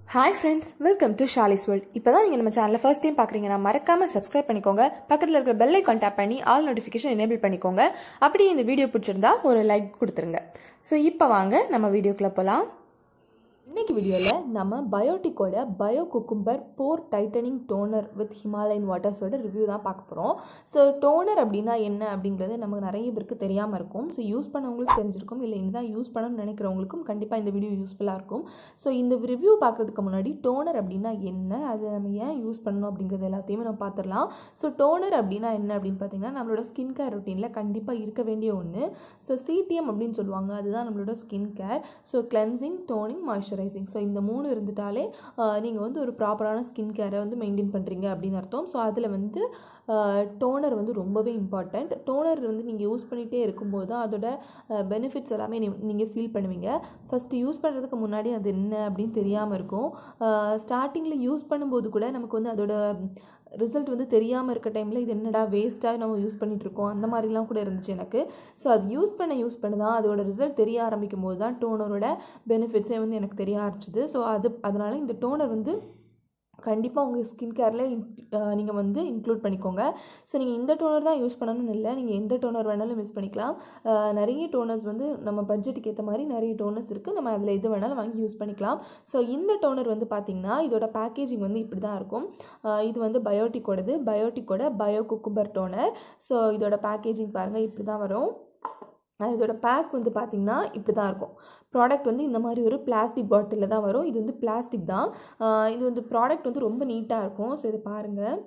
hi friends welcome to Shali's world இப்போ தான் நீங்கள் நம்ம சேனலில் ஃபர்ஸ்ட் டைம் பார்க்குறீங்கன்னா மறக்காமல் சப்ஸ்கிரைப் பண்ணிக்கோங்க பக்கத்தில் இருக்கிற பெல் ஐக்கான் டேப் பண்ணி ஆல் நோட்டிஃபிகேஷன் எனேபிள் பண்ணிக்கோங்க அப்படியே இந்த வீடியோ பிடிச்சிருந்தா ஒரு லைக் கொடுத்துருங்க ஸோ இப்போ வாங்க நம்ம வீடியோக்குள்ளே போகலாம் இன்னைக்கு வீடியோவில் நம்ம பயோட்டிக்கோட bio cucumber pore tightening toner with Himalayan வாட்டர்ஸோட ரிவ்யூ தான் பார்க்க போகிறோம் ஸோ டோனர் அப்படின்னா என்ன அப்படிங்கிறது நமக்கு நிறைய பேருக்கு தெரியாமல் இருக்கும் ஸோ யூஸ் பண்ணவங்களுக்கு தெரிஞ்சிருக்கும் இல்லை இனிதான் யூஸ் பண்ணணும்னு நினைக்கிறவங்களுக்கும் கண்டிப்பாக இந்த வீடியோ யூஸ்ஃபுல்லாக இருக்கும் ஸோ இந்த ரிவ்யூ பார்க்குறதுக்கு முன்னாடி டோனர் அப்படின்னா என்ன அதை நம்ம ஏன் யூஸ் பண்ணணும் அப்படிங்கிறது எல்லாத்தையுமே நம்ம பார்த்துடலாம் ஸோ டோனர் அப்படின்னா என்ன அப்படின்னு பார்த்தீங்கன்னா நம்மளோட ஸ்கின் கேர் ரொட்டீனில் கண்டிப்பாக இருக்க வேண்டிய ஒன்று ஸோ சிடிஎம் அப்படின்னு சொல்லுவாங்க அதுதான் நம்மளோட skin care so cleansing toning moisturising so இந்த மூணு இருந்துட்டாலே நீங்கள் வந்து ஒரு ப்ராப்பரான ஸ்கின் கேரை வந்து மெயின்டைன் பண்ணுறீங்க அப்படின்னு அர்த்தம் ஸோ அதில் வந்து டோனர் வந்து ரொம்பவே இம்பார்ட்டண்ட் டோனர் வந்து நீங்கள் யூஸ் பண்ணிகிட்டே இருக்கும்போது தான் அதோட பெனிஃபிட்ஸ் எல்லாமே நீங்கள் ஃபீல் பண்ணுவீங்க ஃபஸ்ட்டு யூஸ் பண்ணுறதுக்கு முன்னாடி அது என்ன அப்படின்னு தெரியாமல் இருக்கும் ஸ்டார்டிங்கில் யூஸ் பண்ணும்போது கூட நமக்கு வந்து அதோட ரிசல்ட் வந்து தெரியாமல் இருக்க டைமில் இது என்னடா வேஸ்ட்டாக நம்ம யூஸ் பண்ணிகிட்ருக்கோம் அந்த மாதிரிலாம் கூட இருந்துச்சு எனக்கு ஸோ அது யூஸ் பண்ண யூஸ் பண்ண தான் அதோட ரிசல்ட் தெரிய ஆரம்பிக்கும் போது தான் டோனரோட பெனிஃபிட்ஸே வந்து எனக்கு தெரிய ஆரம்பிச்சிது ஸோ அது அதனால் இந்த டோனர் வந்து கண்டிப்பாக உங்கள் ஸ்கின் கேரில் நீங்கள் வந்து இன்க்ளூட் பண்ணிக்கோங்க ஸோ நீங்கள் இந்த டோனர் தான் யூஸ் பண்ணணும்னு இல்லை நீங்கள் எந்த டோனர் வேணாலும் யூஸ் பண்ணிக்கலாம் நிறைய டோனர்ஸ் வந்து நம்ம பட்ஜெட்டுக்கு ஏற்ற மாதிரி நிறைய டோனர்ஸ் இருக்குது நம்ம அதில் எது வேணாலும் வாங்கி யூஸ் பண்ணிக்கலாம் ஸோ இந்த டோனர் வந்து பார்த்திங்கன்னா இதோட பேக்கேஜிங் வந்து இப்படி தான் இருக்கும் இது வந்து பயோட்டிக்கோடது பயோட்டிக்கோட பயோ குக்கும்பர் டோனர் ஸோ இதோட பேக்கேஜிங் பாருங்கள் இப்படி தான் வரும் இதோட பேக் வந்து பார்த்திங்கன்னா இப்படி தான் இருக்கும் ப்ராடக்ட் வந்து இந்த மாதிரி ஒரு பிளாஸ்டிக் பாட்டிலில் தான் வரும் இது வந்து பிளாஸ்டிக் தான் இது வந்து ப்ராடக்ட் வந்து ரொம்ப நீட்டாக இருக்கும் ஸோ இது பாருங்கள்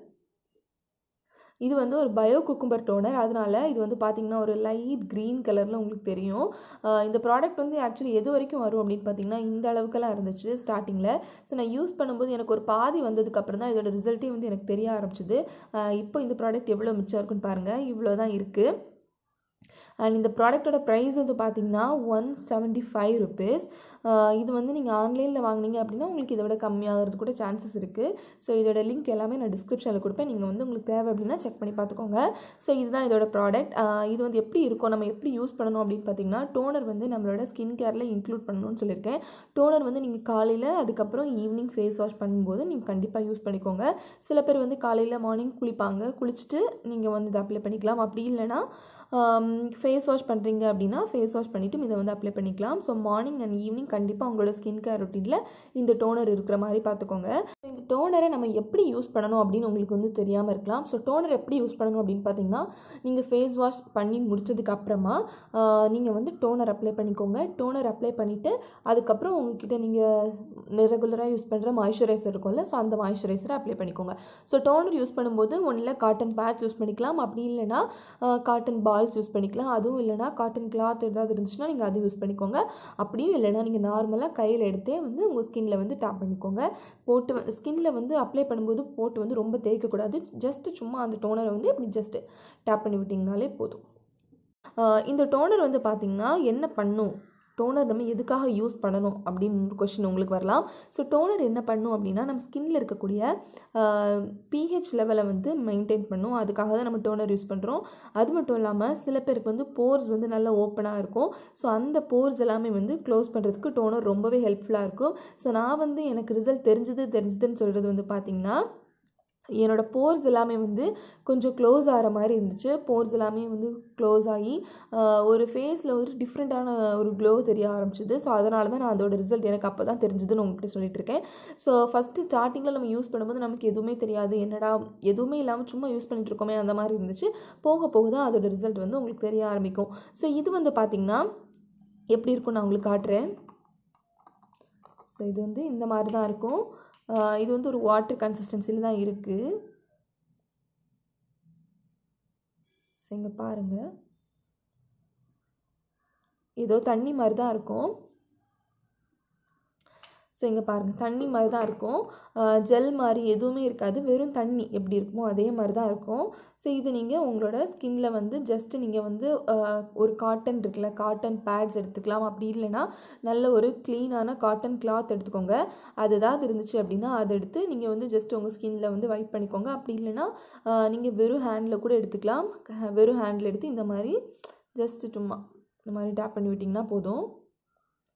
இது வந்து ஒரு பயோ குக்கும்பர் டோனர் அதனால் இது வந்து பார்த்திங்கன்னா ஒரு லைட் க்ரீன் கலரில் உங்களுக்கு தெரியும் இந்த ப்ராடக்ட் வந்து ஆக்சுவலி எது வரைக்கும் வரும் அப்படின்னு பார்த்தீங்கன்னா இந்த அளவுக்கெல்லாம் இருந்துச்சு ஸ்டார்டிங்கில் ஸோ நான் யூஸ் பண்ணும்போது எனக்கு ஒரு பாதி வந்ததுக்கப்புறம் தான் இதோட ரிசல்ட்டே வந்து எனக்கு தெரிய ஆரம்பிச்சிது இப்போ இந்த ப்ராடக்ட் எவ்வளோ மிச்சம் இருக்குன்னு பாருங்கள் இவ்வளோ தான் இருக்குது அண்ட் இந்த ப்ராடக்டோட ப்ரைஸ் வந்து பார்த்திங்கன்னா ஒன் செவன்ட்டி ஃபைவ் ருபீஸ் இது வந்து நீங்கள் ஆன்லைனில் வாங்கினீங்க அப்படின்னா உங்களுக்கு இதை விட கம்மியாகிறது கூட சான்சஸ் இருக்குது ஸோ இதோட லிங்க் எல்லாமே நான் டிஸ்கிரிப்ஷனில் கொடுப்பேன் நீங்கள் வந்து உங்களுக்கு தேவை அப்படின்னா செக் பண்ணி பார்த்துக்கோங்க ஸோ இதுதான் இதோட ப்ராடக்ட் இது வந்து எப்படி இருக்கும் நம்ம எப்படி யூஸ் பண்ணணும் அப்படின்னு பார்த்தீங்கன்னா டோனர் வந்து நம்மளோட ஸ்கின் கேரில் இன்க்ளூட் பண்ணணும்னு சொல்லியிருக்கேன் டோனர் வந்து நீங்கள் காலையில் அதுக்கப்புறம் ஈவினிங் ஃபேஸ் வாஷ் பண்ணும்போது நீங்கள் கண்டிப்பாக யூஸ் பண்ணிக்கோங்க சில பேர் வந்து காலையில் மார்னிங் குளிப்பாங்க குளிச்சுட்டு நீங்கள் வந்து இதை அப்ளை பண்ணிக்கலாம் அப்படி இல்லைனா ஃபேஸ் வாஷ் பண்ணுறீங்க அப்படின்னா ஃபேஸ் வாஷ் பண்ணிவிட்டு இதை வந்து அப்ளை பண்ணிக்கலாம் ஸோ மார்னிங் அண்ட் ஈவினிங் கண்டிப்பாக உங்களோட ஸ்கின் கேர் ரொட்டீனில் இந்த டோனர் இருக்கிற மாதிரி பார்த்துக்கோங்க இந்த டோனரை நம்ம எப்படி யூஸ் பண்ணணும் அப்படின்னு உங்களுக்கு வந்து தெரியாமல் இருக்கலாம் ஸோ டோனர் எப்படி யூஸ் பண்ணணும் அப்படின்னு பார்த்தீங்கன்னா நீங்கள் ஃபேஸ் வாஷ் பண்ணி முடிச்சதுக்கு அப்புறமா நீங்கள் வந்து டோனர் அப்ளை பண்ணிக்கோங்க டோனர் அப்ளை பண்ணிவிட்டு அதுக்கப்புறம் உங்ககிட்ட நீங்கள் ரெகுலராக யூஸ் பண்ணுற மாய்ஸ்சரைசர் இருக்கும்ல ஸோ அந்த மாய்ஸ்சரைசரை அப்ளை பண்ணிக்கோங்க ஸோ டோனர் யூஸ் பண்ணும்போது ஒன்றில் காட்டன் பேட்ச் யூஸ் பண்ணிக்கலாம் அப்படி இல்லைனா காட்டன் பால்ஸ் யூஸ் பண்ணிக்கலாம் அதுவும் இல்லைனா காட்டன் கிளாத் ஏதாவது இருந்துச்சுன்னா நீங்கள் அது யூஸ் பண்ணிக்கோங்க அப்படியும் இல்லைனா நீங்கள் நார்மலாக கையில் எடுத்தே வந்து உங்கள் ஸ்கின்ல வந்து டேப் பண்ணிக்கோங்க போட்டு ஸ்கின்ல வந்து அப்ளை பண்ணும்போது போட்டு வந்து ரொம்ப தேய்க்கக்கூடாது ஜஸ்ட்டு சும்மா அந்த டோனரை வந்து இப்படி ஜஸ்ட்டு டேப் பண்ணி விட்டிங்கனாலே போதும் இந்த டோனர் வந்து பார்த்திங்கன்னா என்ன பண்ணும் டோனர் நம்ம எதுக்காக யூஸ் பண்ணணும் அப்படின்னு ஒரு கொஷின் உங்களுக்கு வரலாம் ஸோ டோனர் என்ன பண்ணும் அப்படின்னா நம்ம ஸ்கின்னில் இருக்கக்கூடிய பிஹெச் லெவலை வந்து மெயின்டைன் பண்ணும் அதுக்காக தான் நம்ம டோனர் யூஸ் பண்ணுறோம் அது மட்டும் இல்லாமல் சில பேருக்கு வந்து போர்ஸ் வந்து நல்லா ஓப்பனாக இருக்கும் ஸோ அந்த போர்ஸ் எல்லாமே வந்து க்ளோஸ் பண்ணுறதுக்கு டோனர் ரொம்பவே ஹெல்ப்ஃபுல்லாக இருக்கும் ஸோ நான் வந்து எனக்கு ரிசல்ட் தெரிஞ்சது தெரிஞ்சதுன்னு சொல்கிறது வந்து பார்த்திங்கன்னா என்னோடய போர்ஸ் எல்லாமே வந்து கொஞ்சம் க்ளோஸ் ஆகிற மாதிரி இருந்துச்சு போர்ஸ் எல்லாமே வந்து க்ளோஸ் ஆகி ஒரு ஃபேஸில் ஒரு டிஃப்ரெண்ட்டான ஒரு க்ளோ தெரிய ஆரம்பிச்சிது ஸோ அதனால தான் நான் அதோட ரிசல்ட் எனக்கு அப்போ தான் தெரிஞ்சதுன்னு உங்கள்கிட்ட சொல்லிட்டு இருக்கேன் ஸோ ஃபஸ்ட்டு ஸ்டார்டிங்கில் நம்ம யூஸ் பண்ணும்போது நமக்கு எதுவுமே தெரியாது என்னடா எதுவுமே இல்லாமல் சும்மா யூஸ் பண்ணிட்டு இருக்கோமே அந்த மாதிரி இருந்துச்சு போக போக தான் அதோட ரிசல்ட் வந்து உங்களுக்கு தெரிய ஆரம்பிக்கும் ஸோ இது வந்து பார்த்திங்கன்னா எப்படி இருக்கும் நான் உங்களுக்கு காட்டுறேன் ஸோ இது வந்து இந்த மாதிரி தான் இருக்கும் இது வந்து ஒரு வாட்டர் கன்சிஸ்டன்சியில் தான் இருக்குது ஸோ இங்கே பாருங்கள் ஏதோ தண்ணி மாதிரி தான் இருக்கும் ஸோ இங்கே பாருங்கள் தண்ணி மாதிரி தான் இருக்கும் ஜெல் மாதிரி எதுவுமே இருக்காது வெறும் தண்ணி எப்படி இருக்குமோ அதே மாதிரி தான் இருக்கும் ஸோ இது நீங்கள் உங்களோட ஸ்கின்ல வந்து ஜஸ்ட்டு நீங்கள் வந்து ஒரு காட்டன் இருக்குல்ல காட்டன் பேட்ஸ் எடுத்துக்கலாம் அப்படி இல்லைன்னா நல்ல ஒரு க்ளீனான காட்டன் கிளாத் எடுத்துக்கோங்க அது ஏதாவது இருந்துச்சு அப்படின்னா அதை எடுத்து நீங்கள் வந்து ஜஸ்ட் உங்கள் ஸ்கின்ல வந்து வைப் பண்ணிக்கோங்க அப்படி இல்லைன்னா நீங்கள் வெறும் ஹேண்டில் கூட எடுத்துக்கலாம் வெறும் ஹேண்டில் எடுத்து இந்த மாதிரி ஜஸ்ட்டு சும்மா இந்த மாதிரி டேப் பண்ணி விட்டிங்கன்னா போதும்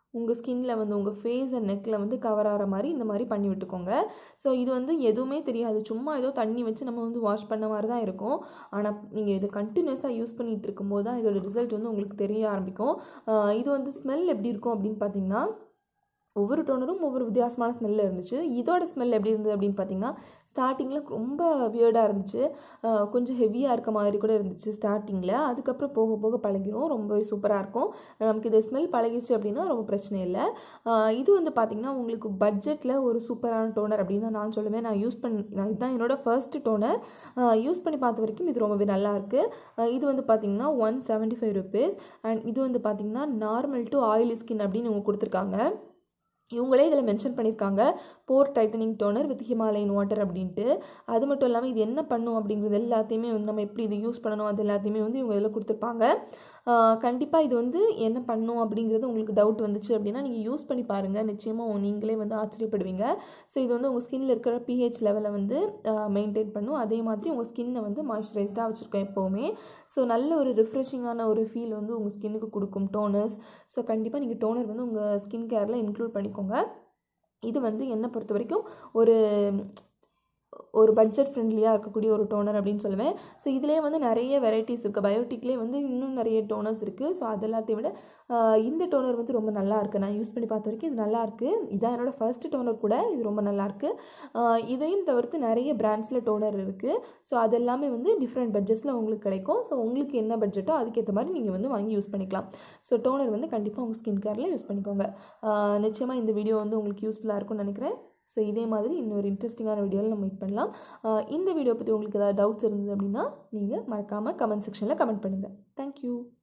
உங்கள் ஸ்கின்ல வந்து உங்கள் ஃபேஸ் அண்ட் நெக்கில் வந்து கவர் ஆகிற மாதிரி இந்த மாதிரி பண்ணி விட்டுக்கோங்க ஸோ இது வந்து எதுவுமே தெரியாது சும்மா ஏதோ தண்ணி வச்சு நம்ம வந்து வாஷ் பண்ண மாதிரி தான் இருக்கும் ஆனால் நீங்கள் இதை கண்டினியூஸாக யூஸ் பண்ணிகிட்டு இருக்கும்போது தான் இதோட ரிசல்ட் வந்து உங்களுக்கு தெரிய ஆரம்பிக்கும் ஆஹ் இது வந்து ஸ்மெல் எப்படி இருக்கும் அப்படின்னு பார்த்தீங்கன்னா ஒவ்வொரு டோனரும் ஒவ்வொரு வித்தியாசமான ஸ்மெல்லில் இருந்துச்சு இதோட ஸ்மெல் எப்படி இருந்தது அப்படின்னு பார்த்தீங்கன்னா ஸ்டார்டிங்கில் ரொம்ப வியர்டாக இருந்துச்சு ஆஹ் கொஞ்சம் ஹெவியாக இருக்க மாதிரி கூட இருந்துச்சு ஸ்டார்டிங்கில் அதுக்கப்புறம் போக போக பழகிரும் ரொம்பவே சூப்பராக இருக்கும் நமக்கு இது ஸ்மெல் பழகிடுச்சு அப்படின்னா ரொம்ப பிரச்சனை இல்லை ஆஹ் இது வந்து பார்த்திங்கன்னா உங்களுக்கு பட்ஜெட்டில் ஒரு சூப்பரான டோனர் அப்படின்னு தான் நான் சொல்லுவேன் நான் யூஸ் பண்ணி நான் இதுதான் என்னோட ஃபர்ஸ்ட் டோனர் யூஸ் பண்ணி பார்த்த வரைக்கும் இது ரொம்பவே நல்லா இருக்கு ஆஹ் இது வந்து பார்த்திங்கன்னா one seventy five rupees and இது வந்து பார்த்திங்கன்னா நார்மல் டு ஆயிலி ஸ்கின் அப்படின்னு இவங்க கொடுத்துருக்காங்க இவங்களே இதில் மென்ஷன் பண்ணியிருக்காங்க pore tightening toner with Himalayan water அப்படின்ட்டு அது மட்டும் இல்லாமல் இது என்ன பண்ணும் அப்படிங்கிறது எல்லாத்தையுமே வந்து நம்ம எப்படி இது யூஸ் பண்ணணும் அது எல்லாத்தையுமே வந்து இவங்க இதில் கொடுத்துருப்பாங்க கண்டிப்பாக இது வந்து என்ன பண்ணும் அப்படிங்கிறது உங்களுக்கு டவுட் வந்துச்சு அப்படின்னா நீங்கள் யூஸ் பண்ணி பாருங்கள் நிச்சயமாக நீங்களே வந்து ஆச்சரியப்படுவீங்க ஸோ இது வந்து உங்கள் ஸ்கின்ல இருக்கிற பிஹெச் லெவலை வந்து மெயின்டைன் பண்ணும் அதே மாதிரி உங்கள் ஸ்கின்னை வந்து மாய்ஸ்சரைஸ்டாக வச்சுருக்கோம் எப்போவுமே ஸோ நல்ல ஒரு ரிஃப்ரெஷிங்கான ஒரு ஃபீல் வந்து உங்கள் ஸ்கின்னுக்கு கொடுக்கும் டோனர்ஸ் ஸோ கண்டிப்பாக நீங்கள் டோனர் வந்து உங்கள் ஸ்கின் கேரில் இன்க்ளூட் பண்ணிக்கோங்க இது வந்து என்னை பொறுத்த வரைக்கும் ஒரு ஒரு பட்ஜெட் ஃப்ரெண்ட்லியாக இருக்கக்கூடிய ஒரு டோனர் அப்படின்னு சொல்லுவேன் ஸோ இதுலேயே வந்து நிறைய வெரைட்டிஸ் இருக்குது பயோட்டிக்லேயே வந்து இன்னும் நிறைய டோனர்ஸ் இருக்குது ஸோ அது எல்லாத்தையும் விட ஆஹ் இந்த டோனர் வந்து ரொம்ப நல்லா இருக்குது நான் யூஸ் பண்ணி பார்த்த வரைக்கும் இது நல்லா இருக்குது இதான் என்னோட ஃபர்ஸ்ட் டோனர் கூட இது ரொம்ப நல்லா இருக்கு ஆஹ் இதையும் தவிர்த்து நிறைய பிராண்ட்ஸில் டோனர் இருக்குது ஸோ அது எல்லாமே வந்து டிஃப்ரெண்ட் பட்ஜெட்ஸில் உங்களுக்கு கிடைக்கும் ஸோ உங்களுக்கு என்ன பட்ஜெட்டோ அதுக்கேற்ற மாதிரி நீங்கள் வந்து வாங்கி யூஸ் பண்ணிக்கலாம் ஸோ டோனர் வந்து கண்டிப்பாக உங்கள் ஸ்கின் கேரில் யூஸ் பண்ணிக்கோங்க ஆஹ் நிச்சயமாக இந்த வீடியோ வந்து உங்களுக்கு யூஸ்ஃபுல்லாக இருக்கும்னு நினைக்கிறேன் ஸோ இதே மாதிரி இன்னொரு இன்ட்ரெஸ்டிங்கான வீடியோவில் நம்ம மீட் பண்ணலாம் ஆஹ் இந்த வீடியோ பற்றி உங்களுக்கு ஏதாவது டவுட்ஸ் இருந்தது அப்படின்னா நீங்கள் மறக்காமல் கமெண்ட் செக்ஷனில் கமெண்ட் பண்ணுங்கள் தேங்க்யூ